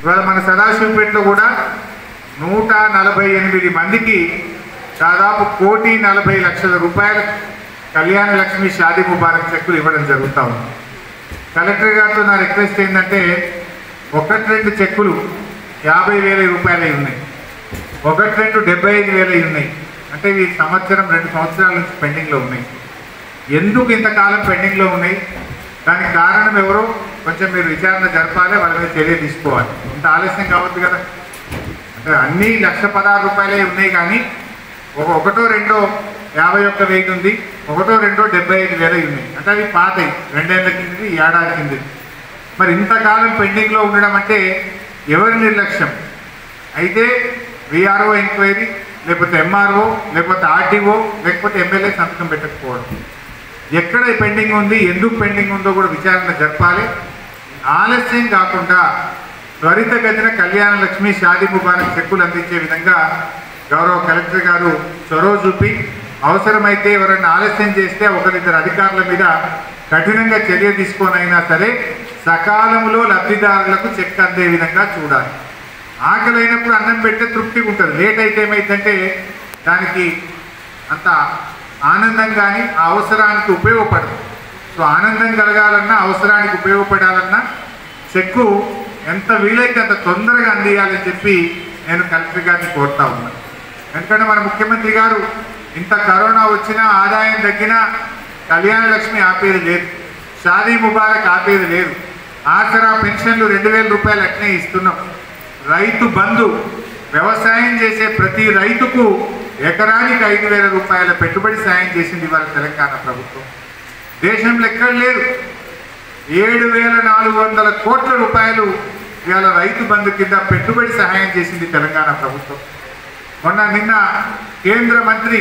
ఇవాళ మన సదాశివపేటలో కూడా నూట నలభై ఎనిమిది మందికి దాదాపు కోటి నలభై లక్షల రూపాయల కళ్యాణ లక్ష్మి షాదీ ముబారక్ చెక్కులు ఇవ్వడం జరుగుతూ ఉంది కలెక్టర్ గారితో నా రిక్వెస్ట్ ఏంటంటే ఒకటి రెండు చెక్కులు యాభై వేల రూపాయలవి ఉన్నాయి ఒకటి రెండు డెబ్బై ఐదు వేలవి ఉన్నాయి అంటే ఇవి సంవత్సరం రెండు సంవత్సరాల నుంచి పెండింగ్లో ఉన్నాయి ఎందుకు ఇంతకాలం పెండింగ్లో ఉన్నాయి దానికి కారణం ఎవరో కొంచెం మీరు విచారణ జరపాలి వాళ్ళ మీద చర్య తీసుకోవాలి ఇంత ఆలస్యం కావద్దు కదా అంటే అన్ని లక్ష పదహారు రూపాయలే ఉన్నాయి కానీ ఒక ఒకటో రెండో యాభై ఒక్క వెయ్యి ఉంది ఒకటో రెండో డెబ్బై ఐదు వేల ఉన్నాయి అంటే అవి పాతయి రెండేళ్ల కిందది ఈ ఏడాది కిందది మరి ఇంతకాలం పెండింగ్లో ఉండడం అంటే ఎవరి నిర్లక్ష్యం అయితే విఆర్ఓ ఎంక్వైరీ లేకపోతే ఎంఆర్ఓ లేకపోతే ఆర్టీఓ లేకపోతే ఎమ్మెల్యే సంతకం పెట్టకపోవడం ఎక్కడ పెండింగ్ ఉంది ఎందుకు పెండింగ్ ఉందో కూడా విచారణ జరపాలి ఆలస్యం కాకుండా త్వరితగతిన కళ్యాణ లక్ష్మి షాదీ ముబారక్ చెక్కులు అందించే విధంగా గౌరవ కలెక్టర్ గారు చొరవ చూపి అవసరమైతే ఎవరైనా ఆలస్యం చేస్తే ఒకరిద్దరు అధికారుల మీద కఠినంగా చర్య తీసుకొనైనా సరే సకాలంలో లబ్ధిదారులకు చెక్ అందే విధంగా చూడాలి ఆకలి అయినప్పుడు అన్నం పెడితే తృప్తిగా ఉంటుంది లేట్ అయితే ఏమైందంటే దానికి అంత ఆనందం కానీ ఆ అవసరానికి ఉపయోగపడదు సో ఆనందం కలగాలన్నా అవసరానికి ఉపయోగపడాలన్నా చెక్కు ఎంత వీలైతే అంత తొందరగా అందియాలని చెప్పి నేను కలెక్టర్ గారిని కోరుతా ఉన్నాను ఎందుకంటే మన ముఖ్యమంత్రి గారు ఇంత కరోనా వచ్చినా ఆదాయం తగ్గినా కళ్యాణ లక్ష్మి ఆపేది లేదు షాదీ ముబారక్ ఆపేది లేదు ఆసరా పెన్షన్లు రెండు వేల రూపాయలు అట్నే ఇస్తున్నాం రైతు బంధు వ్యవసాయం చేసే ప్రతి రైతుకు ఎకరానికి ఐదు వేల రూపాయల పెట్టుబడి సాయం చేసింది ఇవాళ తెలంగాణ ప్రభుత్వం దేశంలో ఎక్కడ లేదు ఏడు వేల నాలుగు వందల కోట్ల రూపాయలు ఇవాళ రైతు బంధు కింద పెట్టుబడి సహాయం చేసింది తెలంగాణ ప్రభుత్వం మొన్న నిన్న కేంద్ర మంత్రి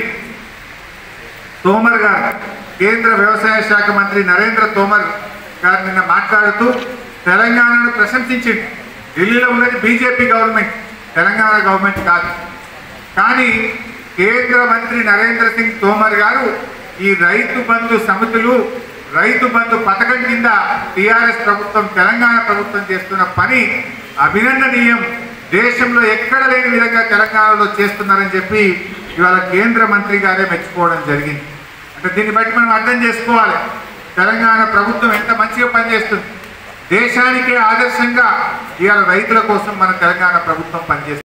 తోమర్ గారు కేంద్ర వ్యవసాయ శాఖ మంత్రి నరేంద్ర తోమర్ గారు నిన్న మాట్లాడుతూ తెలంగాణను ప్రశంసించింది ఢిల్లీలో ఉన్నది బీజేపీ గవర్నమెంట్ తెలంగాణ గవర్నమెంట్ కాదు కానీ కేంద్ర మంత్రి నరేంద్ర సింగ్ తోమర్ గారు ఈ రైతు బంధు సమితులు రైతు బంధు పథకం కింద టిఆర్ఎస్ ప్రభుత్వం తెలంగాణ ప్రభుత్వం చేస్తున్న పని అభినందనీయం దేశంలో ఎక్కడ లేని విధంగా తెలంగాణలో చేస్తున్నారని చెప్పి ఇవాళ కేంద్ర మంత్రి గారే మెచ్చుకోవడం జరిగింది అంటే దీన్ని బట్టి మనం అర్థం చేసుకోవాలి తెలంగాణ ప్రభుత్వం ఎంత మంచిగా పనిచేస్తుంది దేశానికే ఆదర్శంగా ఇవాళ రైతుల కోసం మన తెలంగాణ ప్రభుత్వం పనిచేస్తుంది